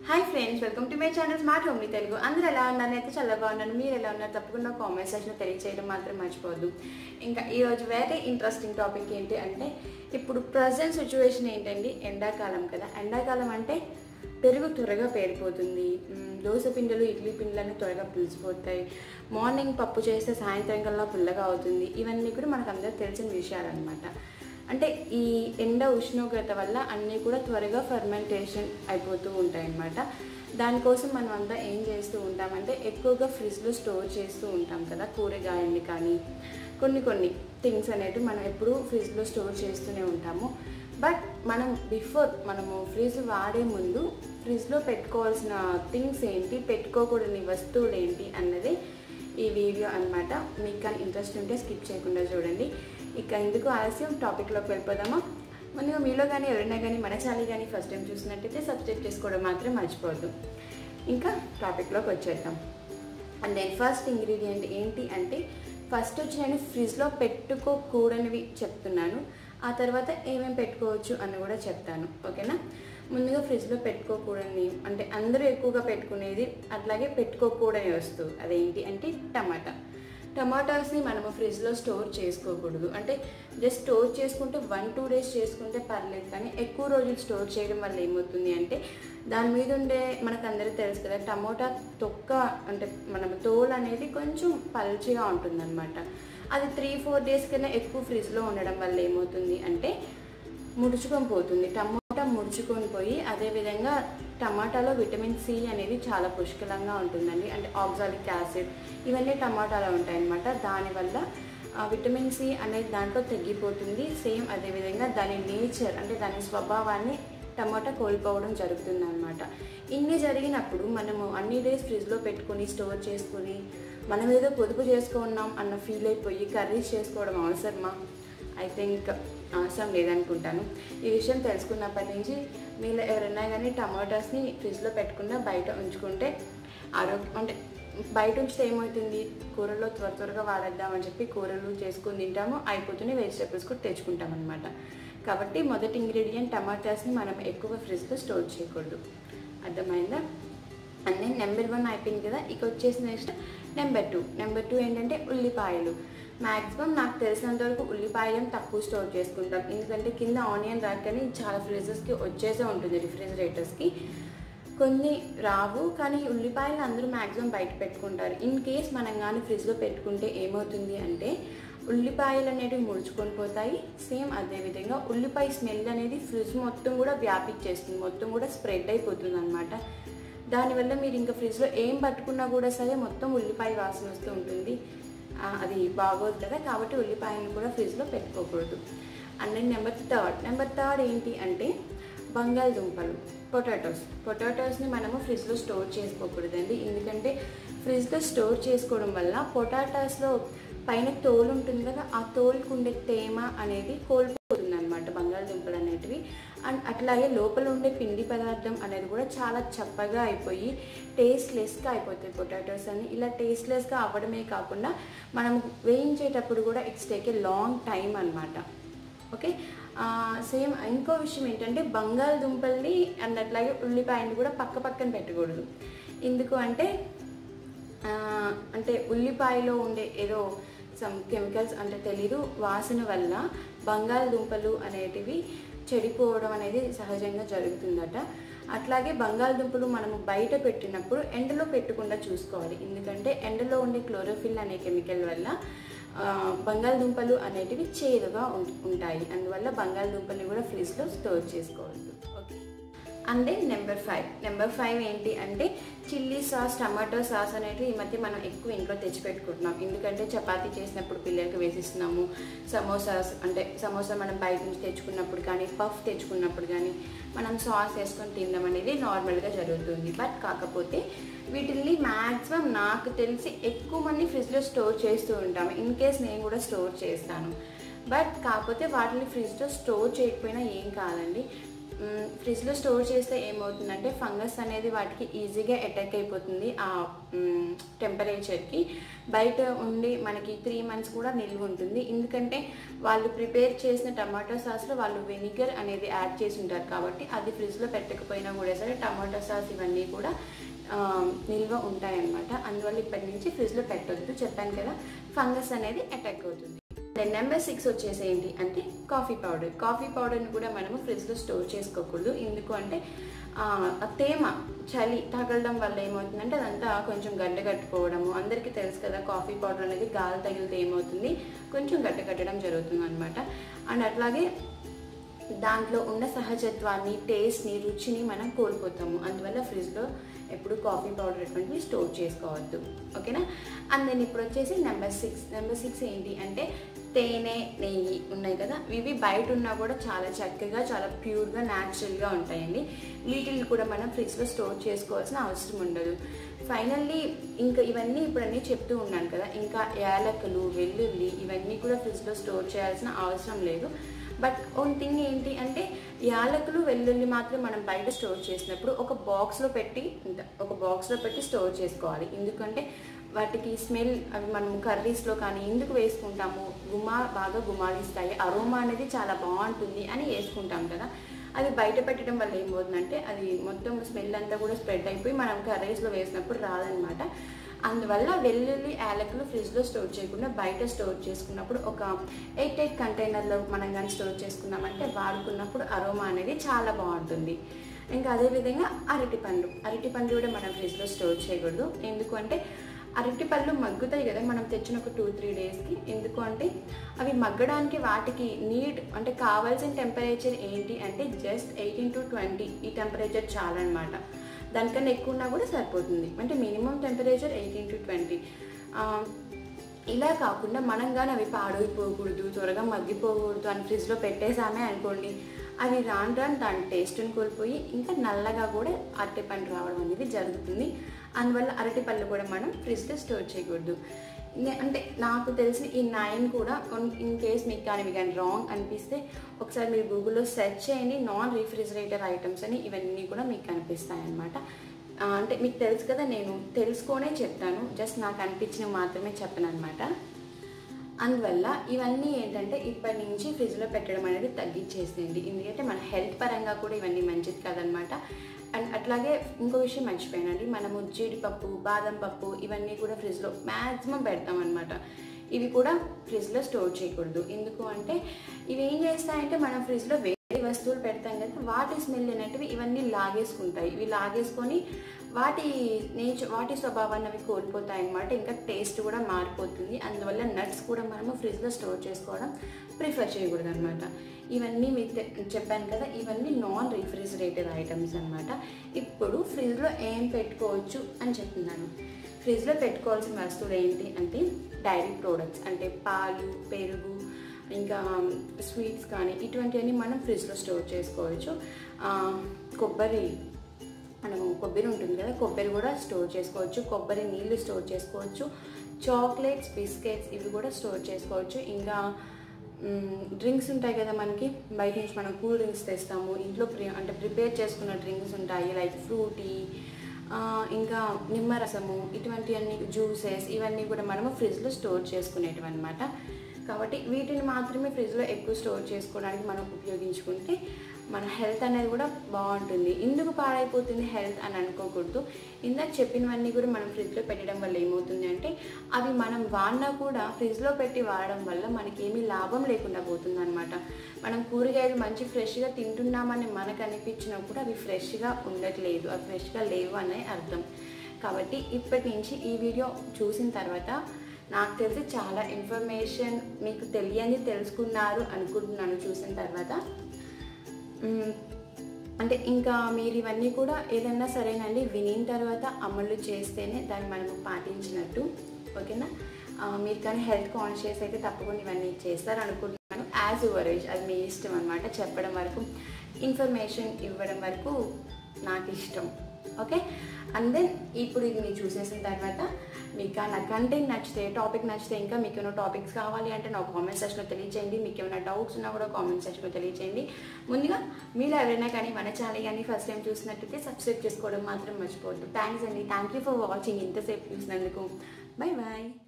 Hi friends welcome to my channel smart homely Telugu అందరూ ఎలా ఉన్నారు అయితే చాలా బాగున్నాను మీరు ఎలా ఉన్నారు తప్పకుండా కామెంట్ సెక్షన్ తెలియచేయడం మాత్రం మర్చిపోవద్దు ఇంకా ఈరోజు వేరే ఇంట్రెస్టింగ్ టాపిక్ ఏంటి అంటే ఇప్పుడు ప్రజెంట్ సిచ్యువేషన్ ఏంటండి ఎండాకాలం కదా ఎండాకాలం అంటే పెరుగు త్వరగా పేరిపోతుంది మ్, దోశ పిండిలు ఇడ్లీ పిండిలు త్వరగా పులిసిపోతాయి మార్నింగ్ పప్పు చేస్తే సాయంత్రం కల్లా పుల్లగా అవుతుంది ఇవన్నీ కూడా మనకు అందరికి తెలిసిన విషయాలు అనమాట అంటే ఈ ఎండ ఉష్ణోగ్రత వల్ల అన్నీ కూడా త్వరగా ఫర్మెంటేషన్ అయిపోతూ ఉంటాయి అన్నమాట దానికోసం మనం అంతా ఏం చేస్తూ ఉంటామంటే ఎక్కువగా ఫ్రిడ్జ్లో స్టోర్ చేస్తూ ఉంటాం కదా కూరగాయల్ని కానీ కొన్ని కొన్ని థింగ్స్ అనేవి మనం ఎప్పుడూ ఫ్రిడ్జ్లో స్టోర్ చేస్తూనే ఉంటాము బట్ మనం బిఫోర్ మనము ఫ్రిడ్జ్ వాడే ముందు ఫ్రిడ్జ్లో పెట్టుకోవాల్సిన థింగ్స్ ఏంటి పెట్టుకోకూడని వస్తువులు ఏంటి అన్నది ఈ వీడియో అన్నమాట మీకు కానీ ఇంట్రెస్ట్ ఉంటే స్కిప్ చేయకుండా చూడండి ఇక ఎందుకు ఆలస్యం టాపిక్లోకి వెళ్ళిపోదామా ముందుగా మీలో కానీ ఎవరైనా కానీ మన ఛానల్ కానీ ఫస్ట్ టైం చూసినట్టయితే సబ్స్క్రైబ్ చేసుకోవడం మాత్రం మర్చిపోవద్దు ఇంకా టాపిక్లోకి వచ్చేద్దాం అండ్ దెన్ ఫస్ట్ ఇంగ్రీడియంట్ ఏంటి అంటే ఫస్ట్ వచ్చి నేను ఫ్రిడ్జ్లో పెట్టుకోకూడనివి చెప్తున్నాను ఆ తర్వాత ఏమేమి పెట్టుకోవచ్చు అని కూడా చెప్తాను ఓకేనా ముందుగా ఫ్రిడ్జ్లో పెట్టుకోకూడని అంటే అందరూ ఎక్కువగా పెట్టుకునేది అట్లాగే పెట్టుకోకూడని వస్తువు అదేంటి అంటే టమాటా టమాటాస్ని మనము ఫ్రిడ్జ్లో స్టోర్ చేసుకోకూడదు అంటే జస్ట్ స్టోర్ చేసుకుంటే వన్ టూ డేస్ చేసుకుంటే పర్లేదు కానీ ఎక్కువ రోజులు స్టోర్ చేయడం వల్ల ఏమవుతుంది అంటే దాని మీద ఉండే మనకు అందరికీ తెలుసు కదా టమోటా తొక్క అంటే మన తోలు అనేది కొంచెం పల్చిగా ఉంటుందన్నమాట అది త్రీ ఫోర్ డేస్ కన్నా ఎక్కువ ఫ్రిడ్జ్లో ఉండడం వల్ల ఏమవుతుంది అంటే ముడుచుకొని పోతుంది టమాటా ముడుచుకొని పోయి అదేవిధంగా టమాటాలో విటమిన్ సి అనేది చాలా పుష్కలంగా ఉంటుందండి అంటే ఆక్సాలిక్ యాసిడ్ ఇవన్నీ టమాటాలో ఉంటాయన్నమాట దానివల్ల ఆ విటమిన్ సి అనేది దాంట్లో తగ్గిపోతుంది సేమ్ అదేవిధంగా దాని నేచర్ అంటే దాని స్వభావాన్ని టమాటా కోల్పోవడం జరుగుతుంది అనమాట ఇన్ని జరిగినప్పుడు మనము అన్ని డేస్ ఫ్రిడ్జ్లో పెట్టుకొని స్టోర్ చేసుకొని మనం ఏదో పొదుపు చేసుకున్నాం అన్న ఫీల్ అయిపోయి కర్రీస్ చేసుకోవడం అవసరమా ఐ థింక్ అవసరం లేదనుకుంటాను ఈ విషయం తెలుసుకున్నప్పటి నుంచి మీరు ఎవరైనా కానీ టమాటాస్ని ఫ్రిడ్జ్లో పెట్టుకున్నా బయట ఉంచుకుంటే ఆరోగ్యం అంటే బయట ఉంచితే ఏమవుతుంది కూరలో త్వర త్వరగా వాడేద్దామని చెప్పి కూరలు చేసుకుని తింటాము అయిపోతూనే వెజిటేబుల్స్ కూడా తెచ్చుకుంటాం అనమాట కాబట్టి మొదటి ఇంగ్రీడియంట్ టమాటాస్ని మనం ఎక్కువ ఫ్రిడ్జ్లో స్టోర్ చేయకూడదు అర్థమైందా అండ్ దెన్ నెంబర్ వన్ అయిపోయింది కదా ఇక వచ్చేసి next number two number two ఏంటంటే ఉల్లిపాయలు మ్యాక్సిమం నాకు తెలిసినంత వరకు ఉల్లిపాయలను తక్కువ స్టోర్ చేసుకుంటాం ఎందుకంటే కింద ఆనియన్ రాకని చాలా ఫ్రిడ్జెస్కి వచ్చేసే ఉంటుంది రిఫ్రిజిరేటర్స్కి కొన్ని రావు కానీ ఉల్లిపాయలు అందరూ మ్యాక్సిమం బయట పెట్టుకుంటారు ఇన్ కేస్ మనం కానీ ఫ్రిడ్జ్లో పెట్టుకుంటే ఏమవుతుంది అంటే ఉల్లిపాయలు అనేవి ముడుచుకొని పోతాయి సేమ్ అదేవిధంగా ఉల్లిపాయ స్మెల్ అనేది ఫ్రిడ్జ్ మొత్తం కూడా వ్యాపించేస్తుంది మొత్తం కూడా స్ప్రెడ్ అయిపోతుంది అనమాట దానివల్ల మీరు ఇంకా ఫ్రిడ్జ్లో ఏం పట్టుకున్నా కూడా సరే మొత్తం ఉల్లిపాయ వాసన వస్తూ ఉంటుంది ఆ, అది బాగోదు కదా కాబట్టి ఉల్లిపాయలను కూడా ఫ్రిడ్జ్లో పెట్టుకోకూడదు and then number third number third ఏంటి అంటే బంగాళదుంపలు పొటాటోస్ పొటాటోస్ని మనము ఫ్రిడ్జ్లో స్టోర్ చేసుకోకూడదండి ఎందుకంటే ఫ్రిడ్జ్లో స్టోర్ చేసుకోవడం వల్ల పొటాటోస్లో పైన తోలు ఉంటుంది కదా ఆ తోలుకు ఉండే తేమ అనేది కోల్పోతుంది అనమాట బంగాళదుంపలు అనేటివి అండ్ అట్లాగే లోపల ఉండే పిండి పదార్థం అనేది కూడా చాలా చప్పగా అయిపోయి టేస్ట్లెస్గా అయిపోతాయి పొటాటోస్ అని ఇలా టేస్ట్లెస్గా అవ్వడమే కాకుండా మనం వేయించేటప్పుడు కూడా it's take a long time అనమాట ఓకే సేమ్ ఇంకో విషయం ఏంటంటే బంగాళదుంపల్ని అండ్ అట్లాగే ఉల్లిపాయని కూడా పక్క పక్కన పెట్టకూడదు ఎందుకు అంటే ఆ, అంటే ఉల్లిపాయలో ఉండే ఏదో సమ్ కెమికల్స్ అంటే తెలీదు వాసన వల్ల బంగాళదుంపలు అనేటివి చెడిపోవడం అనేది సహజంగా జరుగుతుందట అట్లాగే బంగాళదుంపలు మనము బయట పెట్టినప్పుడు ఎండలో పెట్టకుండా చూసుకోవాలి ఎందుకంటే ఎండలో ఉండే క్లోరోఫిల్ అనే కెమికల్ వల్ల ఆ, బంగాళదుంపలు అనేటివి చేదుగా ఉం- ఉంటాయి అందువల్ల బంగాళదుంపల్ని కూడా ఫ్రిడ్జ్లో స్టోర్ చేసుకోవద్దు okay and then number five number five ఏంటి అంటే చిల్లీ సాస్ టమాటో సాస్ అనేవి ఈ మధ్య మనం ఎక్కువ ఇంట్లో తెచ్చిపెట్టుకుంటున్నాం ఎందుకంటే చపాతీ చేసినప్పుడు పిల్లలకి వేసిస్తున్నాము సమోసాస్ అంటే సమోసా మనం బయట నుంచి తెచ్చుకున్నప్పుడు కానీ పఫ్ తెచ్చుకున్నప్పుడు కానీ మనం సాస్ వేసుకొని తినడం అనేది నార్మల్గా జరుగుతుంది బట్ కాకపోతే వీటిల్ని మ్యాక్సిమం నాకు తెలిసి ఎక్కువ మంది ఫ్రిడ్జ్లో స్టోర్ చేస్తూ ఉంటాము ఇన్ కేస్ నేను కూడా స్టోర్ చేస్తాను బట్ కాకపోతే వాటిని ఫ్రిడ్జ్లో స్టోర్ చేయకపోయినా ఏం కాదండి ఫ్రిడ్జ్లో స్టోర్ చేస్తే ఏమవుతుందంటే ఫంగస్ అనేది వాటికి ఈజీగా అటాక్ అయిపోతుంది ఆ టెంపరేచర్కి బయట ఉండి మనకి త్రీ మంత్స్ కూడా నిల్వ ఉంటుంది ఎందుకంటే వాళ్ళు ప్రిపేర్ చేసిన టమాటో సాస్లో వాళ్ళు వెనిగర్ అనేది యాడ్ చేసి ఉంటారు కాబట్టి అది ఫ్రిడ్జ్లో పెట్టకపోయినా కూడా సరే టమాటో సాస్ ఇవన్నీ కూడా ఆ, నిల్వ ఉంటాయన్నమాట అందువల్ల ఇప్పటి నుంచి ఫ్రిడ్జ్లో పెట్టొద్దు చెప్పాను కదా ఫంగస్ అనేది అటాక్ అవుతుంది దెన్ నెంబర్ సిక్స్ వచ్చేసి ఏంటి అంటే కాఫీ పౌడర్ కాఫీ పౌడర్ని కూడా మనము ఫ్రిడ్జ్లో స్టోర్ చేసుకోకూడదు ఎందుకు అంటే ఆ, ఆ తేమ చలి తగలడం వల్ల ఏమవుతుందంటే అదంతా కొంచెం గడ్డ కట్టుకోవడము అందరికీ తెలుసు కదా కాఫీ పౌడర్ అనేది గాలి తగిలితే ఏమవుతుంది కొంచెం గడ్డ కట్టడం జరుగుతుంది అనమాట అండ్ అట్లాగే దాంట్లో ఉన్న సహజత్వాన్ని టేస్ట్ని రుచిని మనం కోల్పోతాము అందువల్ల ఫ్రిడ్జ్లో ఎప్పుడు కాఫీ పౌడర్ అటువంటివి స్టోర్ చేసుకోవద్దు ఓకేనా అండ్ దెన్ ఇప్పుడు వచ్చేసి నెంబర్ సిక్స్ నెంబర్ సిక్స్ ఏంటి అంటే తేనె నెయ్యి ఉన్నాయి కదా ఇవి బయట ఉన్నా కూడా చాలా చక్కగా చాలా ప్యూర్గా న్యాచురల్గా ఉంటాయండి వీటిని కూడా మనం ఫ్రిడ్జ్లో స్టోర్ చేసుకోవాల్సిన అవసరం ఉండదు ఫైనల్లీ ఇంకా ఇవన్నీ ఇప్పుడు అన్నీ చెప్తూ ఉన్నాను కదా ఇంకా యాలకులు వెల్లుల్లి ఇవన్నీ కూడా ఫ్రిడ్జ్లో స్టోర్ చేయాల్సిన అవసరం లేదు బట్ వన్ థింగ్ ఏంటి అంటే యాలకులు వెల్లుల్లి మాత్రం మనం బయట స్టోర్ చేసినప్పుడు ఒక బాక్స్లో పెట్టి ఇంత ఒక బాక్స్లో పెట్టి స్టోర్ చేసుకోవాలి ఎందుకంటే వాటికి స్మెల్ అవి మనం కర్రీస్లో కానీ ఎందుకు వేసుకుంటాము గుమా బాగా గుమాలిస్తాయి అరోమా అనేది చాలా బాగుంటుంది అని వేసుకుంటాం కదా అది బయట పెట్టడం వల్ల ఏమవుతుందంటే అది మొత్తం స్మెల్ అంతా కూడా స్ప్రెడ్ అయిపోయి మనం కర్రీస్లో వేసినప్పుడు రాదనమాట అందువల్ల వెల్లుల్లి యాలకులు ఫ్రిడ్జ్లో స్టోర్ చేయకుండా బయట స్టోర్ చేసుకున్నప్పుడు ఒక ఎయిట్ ఎయిట్ కంటైనర్లో మనం కానీ స్టోర్ చేసుకున్నామంటే వాడుకున్నప్పుడు అరోమా అనేది చాలా బాగుంటుంది ఇంకా అదేవిధంగా అరటి పండు అరటి పండు కూడా మనం ఫ్రిడ్జ్లో స్టోర్ చేయకూడదు ఎందుకు అంటే అరటి పళ్ళు మగ్గుతాయి కదా మనం తెచ్చిన ఒక టూ త్రీ డేస్కి ఎందుకు అంటే అవి మగ్గడానికి వాటికి నీడ్ అంటే కావాల్సిన టెంపరేచర్ ఏంటి అంటే జస్ట్ ఎయిటీన్ టు ట్వంటీ ఈ టెంపరేచర్ చాలన్నమాట దానికన్నా ఎక్కువ ఉన్నా కూడా సరిపోతుంది అంటే minimum temperature eighteen to twenty ఇలా కాకుండా మనం కానీ అవి పాడైపోకూడదు త్వరగా మగ్గిపోకూడదు అని ఫ్రిడ్జ్లో పెట్టేసామే అనుకోండి అవి రాను రాను దాని టేస్ట్ని కోల్పోయి ఇంకా నల్లగా కూడా అరటి పండు రావడం అనేది జరుగుతుంది అందువల్ల అరటి పళ్ళు కూడా మనం ఫ్రిడ్జ్లో స్టోర్ చేయకూడదు నే- అంటే నాకు తెలిసిన ఈ నైన్ కూడా ఇన్ కేస్ మీకు కానీ ఇవి కానీ రాంగ్ అనిపిస్తే ఒకసారి మీరు గూగుల్లో సెర్చ్ చేయండి నాన్ రిఫ్రిజిరేటర్ ఐటమ్స్ అని ఇవన్నీ కూడా మీకు కనిపిస్తాయి అన్నమాట ఆ, అంటే మీకు తెలుసు కదా నేను తెలుసుకొనే చెప్తాను జస్ట్ నాకు అనిపించినవి మాత్రమే చెప్పను అనమాట అందువల్ల ఇవన్నీ ఏంటంటే ఇప్పటి నుంచి ఫ్రిడ్జ్లో పెట్టడం అనేది తగ్గించేసేయండి ఎందుకంటే మన హెల్త్ పరంగా కూడా ఇవన్నీ మంచిది కాదనమాట అండ్ అట్లాగే ఇంకో విషయం మర్చిపోయానండి మనము జీడిపప్పు బాదం పప్పు ఇవన్నీ కూడా ఫ్రిడ్జ్లో మ్యాక్సిమం పెడతాం అనమాట ఇవి కూడా ఫ్రిడ్జ్లో స్టోర్ చేయకూడదు ఎందుకు అంటే ఇవి ఏం చేస్తాయంటే మనం ఫ్రిడ్జ్లో వేరే వస్తువులు పెడతాం కదా వాటి స్మెల్ అనేటివి ఇవన్నీ లాగేసుకుంటాయి ఇవి లాగేసుకొని వాటి నేచర్ వాటి స్వభావాన్ని అవి కోల్పోతాయి అన్నమాట ఇంకా టేస్ట్ కూడా మారిపోతుంది అందువల్ల నట్స్ కూడా మనము ఫ్రిడ్జ్లో స్టోర్ చేసుకోవడం ప్రిఫర్ చేయకూడదు అనమాట ఇవన్నీ మీకు తె- చెప్పాను కదా ఇవన్నీ నాన్ రిఫ్రిజిరేటెడ్ ఐటమ్స్ అన్నమాట ఇప్పుడు ఫ్రిడ్జ్లో ఏం పెట్టుకోవచ్చు అని చెప్తున్నాను ఫ్రిడ్జ్లో పెట్టుకోవాల్సిన వస్తువులు ఏంటి అంటే డైరీ ప్రోడక్ట్స్ అంటే పాలు పెరుగు ఇంకా స్వీట్స్ కానీ ఇటువంటివన్నీ మనం ఫ్రిడ్జ్లో స్టోర్ చేసుకోవచ్చు ఆ, కొబ్బరి మనము కొబ్బరి ఉంటుంది కదా కొబ్బరి కూడా స్టోర్ చేసుకోవచ్చు కొబ్బరి నీళ్ళు స్టోర్ చేసుకోవచ్చు చాక్లెట్స్ బిస్కెట్స్ ఇవి కూడా స్టోర్ చేసుకోవచ్చు ఇంకా డ్రింక్స్ ఉంటాయి కదా మనకి బయట నుంచి మనం కూల్ డ్రింక్స్ తెస్తాము ఇంట్లో ప్రి అంటే ప్రిపేర్ చేసుకున్న డ్రింక్స్ ఉంటాయి లైక్ ఫ్రూటీ ఆ, ఇంకా నిమ్మరసము ఇటువంటివన్నీ జ్యూసెస్ ఇవన్నీ కూడా మనము ఫ్రిడ్జ్లో స్టోర్ చేసుకునేటివి అనమాట కాబట్టి వీటిని మాత్రమే ఫ్రిడ్జ్లో ఎక్కువ స్టోర్ చేసుకోవడానికి మనం ఉపయోగించుకుంటే మన హెల్త్ అనేది కూడా బాగుంటుంది ఎందుకు పాడైపోతుంది హెల్త్ అని అనుకోకూడదు ఇందాక చెప్పినవన్నీ కూడా మనం ఫ్రిడ్జ్లో పెట్టడం వల్ల ఏమవుతుంది అంటే అవి మనం వాడినా కూడా ఫ్రిడ్జ్లో పెట్టి వాడడం వల్ల మనకి ఏమీ లాభం లేకుండా పోతుంది అనమాట మనం కూరగాయలు మంచి ఫ్రెష్గా తింటున్నామని మనకు అనిపించినప్పుడు అవి ఫ్రెష్గా ఉండట్లేదు అవి ఫ్రెష్గా లేవు అనే అర్థం కాబట్టి ఇప్పటి నుంచి ఈ వీడియో చూసిన తర్వాత నాకు తెలిసి చాలా ఇన్ఫర్మేషన్ మీకు తెలియని తెలుసుకున్నారు అనుకుంటున్నాను చూసిన తర్వాత మ్మ్. అంటే ఇంకా మీరు ఇవన్నీ కూడా ఏదన్నా సరేనండి వినిన తర్వాత అమలు చేస్తేనే దాన్ని మనము పాటించినట్టు ఓకేనా ఆ, మీరు కానీ హెల్త్ కాన్షియస్ అయితే తప్పకుండా ఇవన్నీ చేస్తారు అనుకుంటున్నాను యాజ్ యువర్ ఏజ్ అది మీ ఇష్టం అనమాట చెప్పడం వరకు ఇన్ఫర్మేషన్ ఇవ్వడం వరకు నాకు ఇష్టం ఓకే అండ్ దెన్ ఇప్పుడు ఇది మీరు చూసేసిన తర్వాత మీకు నా కంటెంట్ నచ్చితే టాపిక్ నచ్చితే ఇంకా మీకు ఏమైనా టాపిక్స్ కావాలి అంటే నాకు కామెంట్ సెక్షన్లో తెలియచేయండి మీకు ఏమైనా డౌట్స్ ఉన్నా కూడా కామెంట్ సెక్షన్లో తెలియచేయండి ముందుగా మీరు ఎవరైనా కానీ మన ఛానల్ కానీ ఫస్ట్ టైం చూసినట్టయితే సబ్స్క్రైబ్ చేసుకోవడం మాత్రం మర్చిపోవద్దు థ్యాంక్స్ అండి థ్యాంక్ యూ ఫర్ వాచింగ్ ఇంతసేపు చూసినందుకు బై బాయ్